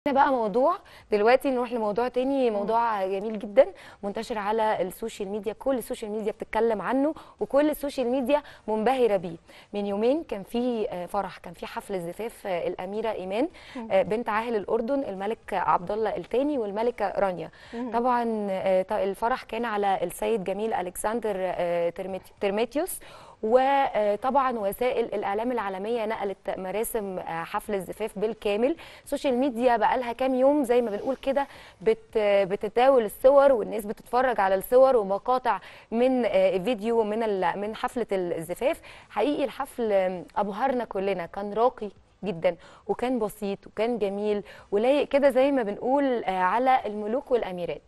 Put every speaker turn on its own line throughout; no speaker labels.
هنا بقى موضوع دلوقتي نروح لموضوع تاني موضوع جميل جدا منتشر على السوشيال ميديا كل السوشيال ميديا بتتكلم عنه وكل السوشيال ميديا منبهره بيه من يومين كان في آه، فرح كان في حفل زفاف آه، الاميره ايمان آه، بنت عاهل الاردن الملك عبد الله الثاني والملكه رانيا طبعا آه، ط- الفرح كان على السيد جميل الكسندر آه، ترميت- ترميتيوس وطبعا وسائل الاعلام العالميه نقلت مراسم آه، حفل الزفاف بالكامل السوشيال ميديا بقى لها كام يوم زي ما بنقول كده بت بتتداول الصور والناس بتتفرج على الصور ومقاطع من آه، فيديو من ال- من حفله الزفاف حقيقي الحفل آه، ابهرنا كلنا كان راقي جدا وكان بسيط وكان جميل ولايق كده زي ما بنقول آه، على الملوك والاميرات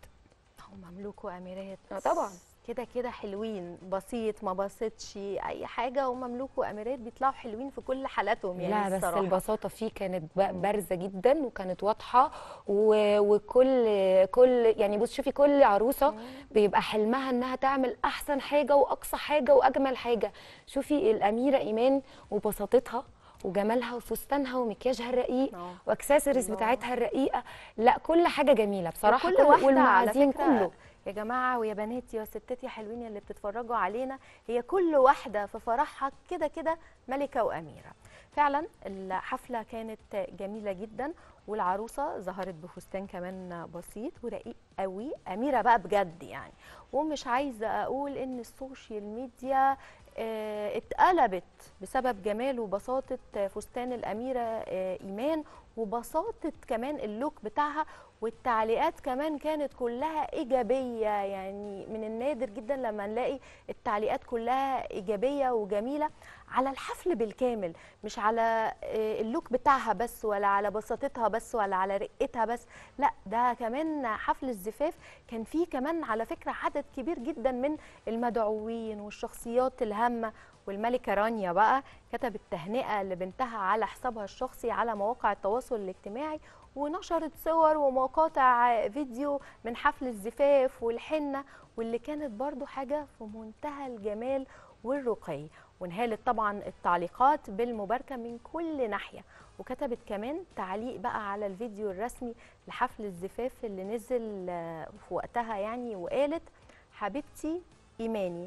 هم مملوك واميرات
آه طبعا.
كده كده حلوين بسيط ما بسيطش اي حاجه ومملوك واميرات بيطلعوا حلوين في كل حالاتهم يعني
لا بس
الصراحة.
البساطه فيه كانت ب- بارزه جدا وكانت واضحه و- وكل كل يعني بص شوفي كل عروسه بيبقى حلمها انها تعمل احسن حاجه واقصى حاجه واجمل حاجه شوفي الاميره ايمان وبساطتها وجمالها وفستانها ومكياجها الرقيق
آه.
واكسسوارز
الله.
بتاعتها الرقيقه لا كل حاجه جميله بصراحه
كل
كل-
واحده على
والمعازيم
فكره
كله
يا جماعه ويا بناتي يا ستاتي حلوين اللي بتتفرجوا علينا هي كل واحده في فرحها كده كده ملكه واميره فعلا الحفله كانت جميله جدا والعروسه ظهرت بفستان كمان بسيط ورقيق قوي اميره بقى بجد يعني ومش عايزه اقول ان السوشيال ميديا آه، اتقلبت بسبب جمال وبساطه فستان الاميره آه، ايمان وبساطه كمان اللوك بتاعها والتعليقات كمان كانت كلها ايجابيه يعني من النادر جدا لما نلاقي التعليقات كلها ايجابيه وجميله على الحفل بالكامل مش على آه، اللوك بتاعها بس ولا على بساطتها بس ولا على رقتها بس لا ده كمان حفل الزفاف كان فيه كمان على فكره عدد كبير جدا من المدعوين والشخصيات الهامه والملكه رانيا بقى كتبت تهنئه لبنتها على حسابها الشخصي على مواقع التواصل الاجتماعي ونشرت صور ومقاطع فيديو من حفل الزفاف والحنه واللي كانت برضو حاجه في منتهى الجمال والرقي وانهالت طبعا التعليقات بالمباركه من كل ناحيه وكتبت كمان تعليق بقى على الفيديو الرسمي لحفل الزفاف اللي نزل آه، في وقتها يعني وقالت حبيبتي ايماني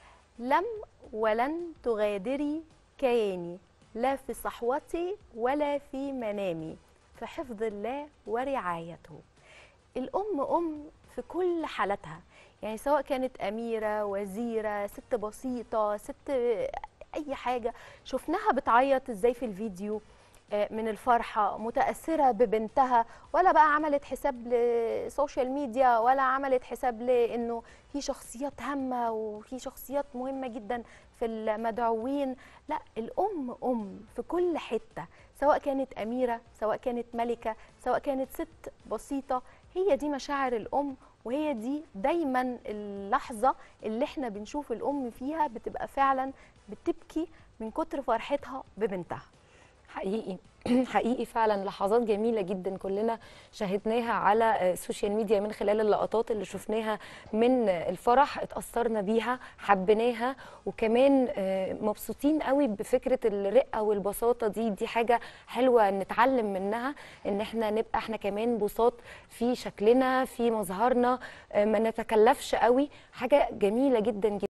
لم ولن تغادري كياني لا في صحوتي ولا في منامي في حفظ الله ورعايته الأم أم في كل حالاتها يعني سواء كانت أميرة وزيرة ست بسيطة ست أي حاجة شفناها بتعيط إزاي في الفيديو آه، من الفرحة متأثرة ببنتها ولا بقى عملت حساب لسوشيال ميديا ولا عملت حساب لأنه في شخصيات هامة وفي شخصيات مهمة جدا في المدعوين لا الأم أم في كل حتة سواء كانت أميرة سواء كانت ملكة سواء كانت ست بسيطة هي دي مشاعر الأم وهي دي دايما اللحظة اللي احنا بنشوف الأم فيها بتبقى فعلا بتبكي من كتر فرحتها ببنتها
حقيقي حقيقي فعلا لحظات جميله جدا كلنا شاهدناها على السوشيال ميديا من خلال اللقطات اللي شفناها من الفرح اتاثرنا بيها حبيناها وكمان آه، مبسوطين قوي بفكره الرقه والبساطه دي دي حاجه حلوه نتعلم منها ان احنا نبقى احنا كمان بساط في شكلنا في مظهرنا آه، ما نتكلفش قوي حاجه جميله جدا جدا